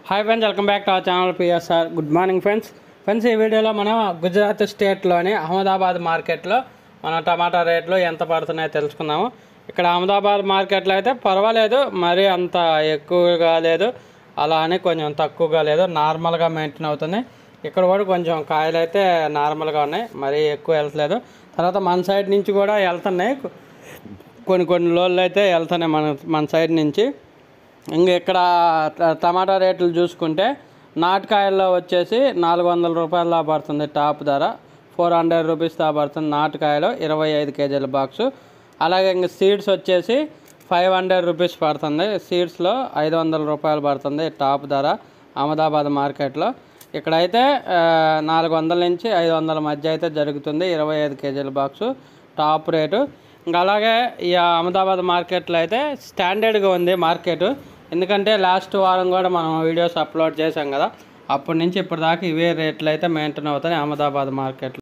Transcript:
hi friends welcome back to our channel PSR good morning friends friends ఈ వీడియోలో మనం గుజరాత్ స్టేట్లోని అహ్మదాబాద్ మార్కెట్లో మన టమాటా రేట్లు ఎంత పడుతున్నాయో తెలుసుకుందాము ఇక్కడ అహ్మదాబాద్ మార్కెట్లో అయితే పర్వాలేదు మరీ అంత ఎక్కువగా లేదు అలా అని కొంచెం తక్కువగా లేదు నార్మల్గా మెయింటైన్ అవుతుంది ఇక్కడ కూడా కొంచెం కాయలు అయితే నార్మల్గా ఉన్నాయి మరీ ఎక్కువ వెళ్తలేదు తర్వాత మన సైడ్ నుంచి కూడా వెళ్తున్నాయి కొన్ని కొన్ని లోళ్ళు అయితే వెళ్తున్నాయి మన మన సైడ్ నుంచి ఇంక ఇక్కడ ట- టమాటా రేట్లు చూసుకుంటే నాటుకాయల్లో వచ్చేసి నాలుగు వందల రూపాయల దా పడుతుంది టాప్ ధర ఫోర్ హండ్రెడ్ రూపీస్ దా పడుతుంది నాటుకాయలు ఇరవై ఐదు కేజీల బాక్సు అలాగే ఇంక సీడ్స్ వచ్చేసి ఫైవ్ హండ్రెడ్ రూపీస్ పడుతుంది సీడ్స్లో ఐదు వందల రూపాయలు పడుతుంది టాప్ ధర అహ్మదాబాద్ మార్కెట్లో ఇక్కడైతే ఆ, నాలుగు వందల నుంచి ఐదు వందల మధ్య అయితే జరుగుతుంది ఇరవై ఐదు కేజీల బాక్సు టాప్ రేటు ఇంకా అలాగే ఈ అహ్మదాబాద్ మార్కెట్లో అయితే స్టాండర్డ్గా ఉంది మార్కెట్ ఎందుకంటే లాస్ట్ వారం కూడా మనం వీడియోస్ అప్లోడ్ చేసాం కదా అప్పటి నుంచి ఇప్పటిదాకా ఇవే రేట్లు అయితే మెయింటైన్ అవుతాయి అహ్మదాబాద్ మార్కెట్లో